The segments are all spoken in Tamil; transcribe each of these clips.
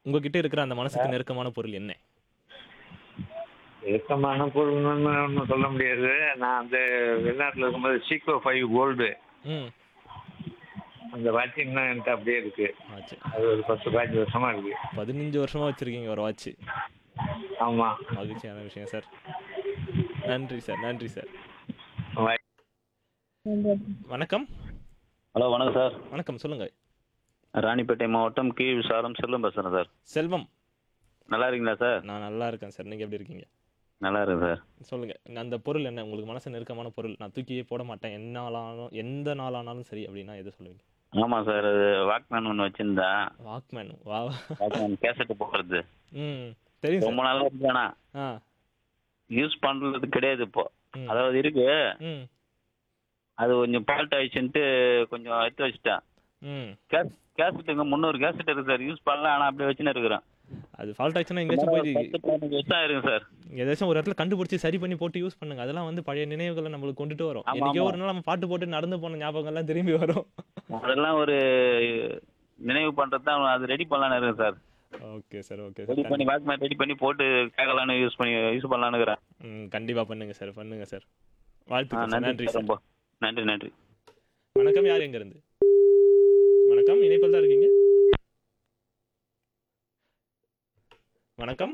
உங்ககிட்ட இருக்கிற அந்த மனசுக்கு நெருக்கமான பொருள் என்ன நெருக்கமான பொருள்னு ஒன்றும் சொல்ல முடியாது நான் அந்த வெளிநாட்டில் இருக்கும்போது சீக்கோ ஃபைவ் கோல்டு ம் அந்த வாட்ச் இன்னும் என்கிட்ட அப்படியே இருக்கு ஆச்சு அது ஒரு பத்து பதினஞ்சு வருஷமா இருக்கு பதினஞ்சு வருஷமா வச்சிருக்கீங்க ஒரு வாட்ச் ஆமா மகிழ்ச்சியான விஷயம் சார் நன்றி சார் நன்றி சார் வா- வணக்கம் ஹலோ வணக்கம் சார் வணக்கம் சொல்லுங்க ராணிப்பேட்டை மாவட்டம் கி விசாரம் செல்லம் பேசுகிறேன் சார் செல்வம் நல்லா இருக்கீங்களா சார் நான் நல்லா இருக்கேன் சார் நீங்க எப்படி இருக்கீங்க நல்லா இருக்கு சார் சொல்லுங்க அந்த பொருள் என்ன உங்களுக்கு மனசு நெருக்கமான பொருள் நான் தூக்கியே போட மாட்டேன் என்ன நாளானாலும் எந்த நாளானாலும் சரி அப்படின்னா எது சொல்லுவீங்க ஆமாம் சார் அது வாக்மேன் ஒன்று வச்சுருந்தேன் வாக்மேன் வா வாக்மேன் கேசட்டு போடுறது ம் தெரியும் ரொம்ப சார் நாளாக இருக்கானா ஆ யூஸ் பண்ணுறது கிடையாது இப்போ ம். அதாவது இருக்கு ம் அது கொஞ்சம் ஃபால்ட் ஆயிடுச்சுன்ட்டு கொஞ்சம் எடுத்து வச்சுட்டேன் ம் கேஸ் கேசட்டுங்க முந்நூறு கேசட் இருக்கு சார் யூஸ் பண்ணல ஆனால் அப்படியே வச்சுன்னு இருக்கிறேன் அது ஃபால்ட் ஆச்சுன்னா எங்கேயாச்சும் போய் பத்து பதினஞ்சு வருஷம் ஆயிருங்க சார் ஏதாச்சும் ஒரு இடத்துல கண்டுபிடிச்சி சரி பண்ணி போட்டு யூஸ் பண்ணுங்க அதெல்லாம் வந்து பழைய நினைவுகளை நம்மளுக்கு கொண்டுட்டு வரும் ஆமா, என்னைக்கோ ஆமா. ஒரு நாள் நம்ம பாட்டு போட்டு நடந்து போன ஞாபகங்கள்லாம் திரும்பி வரும் அதெல்லாம் ஒரு நினைவு பண்ணுறது தான் அது ரெடி பண்ணலான்னு இருக்கேன் sir okay sir okay ready sir பண்ணி வாக்மேன் ரெடி பண்ணி போட்டு கேட்கலான்னு யூஸ் பண்ணி யூஸ் பண்ணலான்னு இருக்கிறேன் ம் கண்டிப்பா பண்ணுங்க சார் பண்ணுங்க சார் ஆ, வாழ்த்துக்கள் சார் நன்றி நன்றி சார் சார் ரொம்ப நன்றி நன்றி வணக்கம் யார் எங்க இருந்து வணக்கம் இணைப்பில் தான் இருக்கீங்க வணக்கம்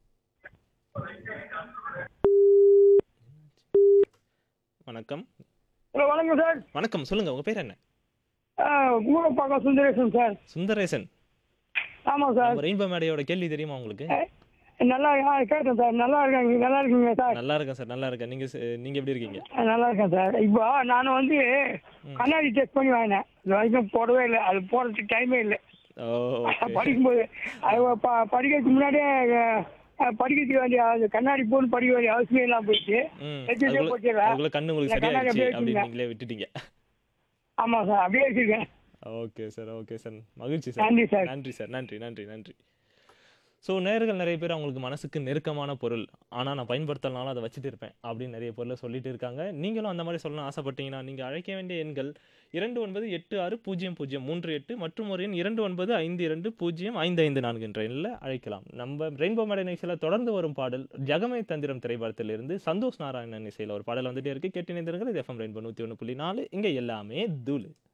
வணக்கம் ஹலோ வணக்கம் சார் வணக்கம் சொல்லுங்க உங்க பேர் என்ன மூலப்பாக்கம் சுந்தரேசன் சார் சுந்தரேசன் ஆமாம் சார் நம்ம ரெயின்போ மேடையோட கேள்வி தெரியுமா உங்களுக்கு நல்லா ஆ, கேட்டேன் சார் நல்லா இருக்காங்க நல்லா இருக்கீங்க சார் நல்லா இருக்கேன் சார் நல்லா இருக்கேன் நீங்க ச- நீங்க எப்படி இருக்கீங்க ஆ, நல்லா இருக்கேன் சார் இப்போ நான் வந்து கண்ணாடி டெஸ்ட் பண்ணி வாங்கினேன் இது வரைக்கும் போடவே இல்லை அது போடுறதுக்கு டைமே இல்லை ஓ ஓகே படிக்கும்போது அது ப படிக்கிறதுக்கு முன்னாடியே அஹ், படிக்கிறதுக்கு வேண்டிய அது கண்ணாடி போட்டு படிக்க வேண்டிய அவசியம் இல்லாமல் போயிடுச்சு ம் வச்சுட்டே அதுக்குள்ள போச்சுடுறேன். அதுக்குள்ள கண்ணு உங்களுக்கு இந்த கண்ணாடி சரியாயிடுச்சு அப்படியே அப்படின்னு வச்சுருங்க. நீங்களே விட்டுட்டீங்க ஆமாம் சார் அப்படியே வச்சுருக்கேன் ஓகே சார் ஓகே சார் மகிழ்ச்சி சார் நன்றி சார். நன்றி சார் நன்றி நன்றி நன்றி ஸோ நேர்கள் நிறைய பேர் அவங்களுக்கு மனசுக்கு நெருக்கமான பொருள் ஆனால் நான் பயன்படுத்தலனாலும் அதை வச்சுட்டு இருப்பேன் அப்படின்னு நிறைய பொருளை சொல்லிட்டு இருக்காங்க நீங்களும் அந்த மாதிரி சொல்லணும் ஆசைப்பட்டீங்கன்னா நீங்கள் அழைக்க வேண்டிய எண்கள் இரண்டு ஒன்பது எட்டு ஆறு பூஜ்ஜியம் பூஜ்ஜியம் மூன்று எட்டு மற்றும் ஒரு எண் இரண்டு ஒன்பது ஐந்து இரண்டு பூஜ்ஜியம் ஐந்து ஐந்து நான்கு என்ற எண்ணில் அழைக்கலாம் நம்ம ரெயின்போ மேடை நிகழ்ச்சியில் தொடர்ந்து வரும் பாடல் ஜகமே தந்திரம் திரைப்படத்திலிருந்து சந்தோஷ் நாராயணன் இசையில் ஒரு பாடல் வந்துட்டே இருக்கு கேட்டு நினைந்திருங்கள் இது எஃப்எம் ரெயின்போ நூற்றி ஒன்று புள்ளி நாலு இங்கே எல்லாமே தூளு